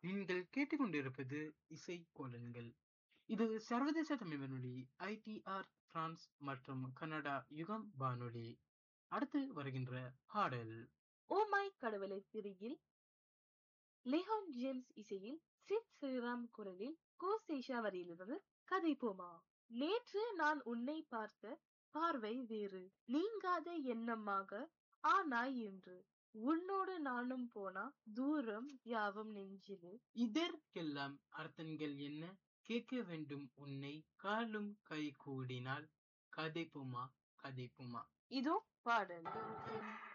நீங்கள் கேட்டுக்கொண்டிருப்பது இசை கோலன்கள் இது சர்வதேச தமிழ் வானொலி ஐடிஆர் பிரான்ஸ் மற்றும் கனடா யுகம் வானொலி அடுத்து வருகின்ற பாடல் ஓ மை கடவுளை திரியில் லிஹான் ஜேம்ஸ் இசையில் சித் ஸ்ரீராம் குரலில் கோசேஷா வரியிலிருந்து கதை போமா நேற்று நான் உன்னை பார்த்த பார்வை வேறு நீங்காத எண்ணமாக ஆனாய் என்று உன்னோடு நானும் போனா தூரம் யாவும் நெஞ்சிலே இதற்கெல்லாம் அர்த்தங்கள் என்ன கேட்க வேண்டும் உன்னை காலும் கை கூடினால் கதைப்புமா கதைப்புமா இதோ பாடல்